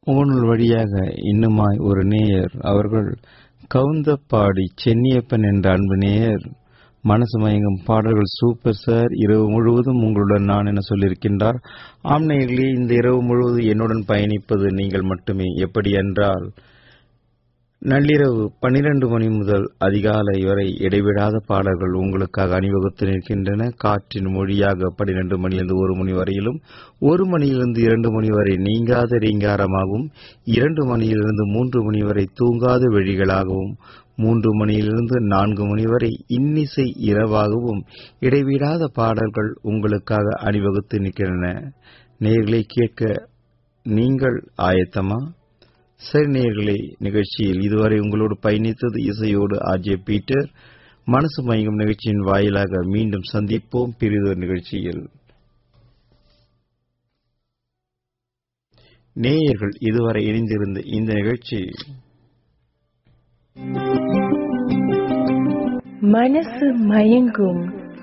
முகநூல் வழியாக இன்னுமாய் ஒரு நேயர் அவர்கள் கவுந்தப்பாடி சென்னியப்பன் என்ற அன்பு நேயர் மனசு மயங்கும் பாடல்கள் சூப்பர் சார் இரவு முழுவதும் உங்களுடன் நான் என சொல்லியிருக்கின்றார் ஆம் நேயர்களே இந்த இரவு முழுவதும் என்னுடன் பயணிப்பது நீங்கள் மட்டுமே எப்படி என்றால் நள்ளிரவு பன்னிரண்டு மணி முதல் அதிகாலை வரை இடைவிடாத பாடல்கள் உங்களுக்காக அணிவகுத்து நிற்கின்றன காற்றின் மொழியாக பன்னிரண்டு மணியிலிருந்து ஒரு மணி வரையிலும் ஒரு மணியிலிருந்து இரண்டு மணி வரை நீங்காத ரீங்காரமாகவும் இரண்டு மணியிலிருந்து மூன்று மணி வரை தூங்காத வழிகளாகவும் மூன்று மணியிலிருந்து நான்கு மணி வரை இன்னிசை இரவாகவும் இடைவிடாத பாடல்கள் உங்களுக்காக அணிவகுத்து நிற்கின்றன நேர்களை கேட்க நீங்கள் ஆயத்தமா சரி நேயர்களே நிகழ்ச்சியில் இதுவரை உங்களோடு பயணித்தது இசையோடு ஆர்ஜே பீட்டர் மனசு மயங்கும் நிகழ்ச்சியின் வாயிலாக மீண்டும் சந்திப்போம் பிரிதொரு நிகழ்ச்சியில் நேயர்கள் இதுவரை இணைந்திருந்த இந்த நிகழ்ச்சி மனசு மயங்கும்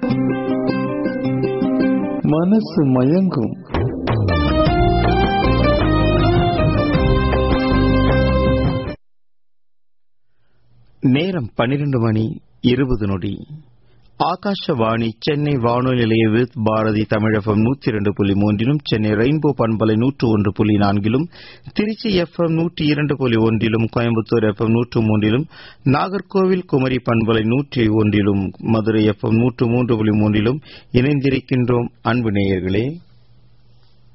மனசு மயங்கும் நேரம் பன்னிரண்டு மணி இருபது நொடி ஆகாஷவாணி சென்னை வானொலி நிலைய வித் பாரதி தமிழகம் நூற்றி இரண்டு புள்ளி மூன்றிலும் சென்னை ரெயின்போ பண்பலை நூற்று ஒன்று புள்ளி நான்கிலும் திருச்சி எஃப்எம் நூற்றி இரண்டு புள்ளி ஒன்றிலும் கோயம்புத்தூர் எஃப்எம் நூற்று மூன்றிலும் நாகர்கோவில் குமரி பண்பலை நூற்றி ஒன்றிலும் மதுரை எஃப்எம் நூற்று மூன்று புள்ளி மூன்றிலும் இணைந்திருக்கின்றோம் அன்பு நேயர்களே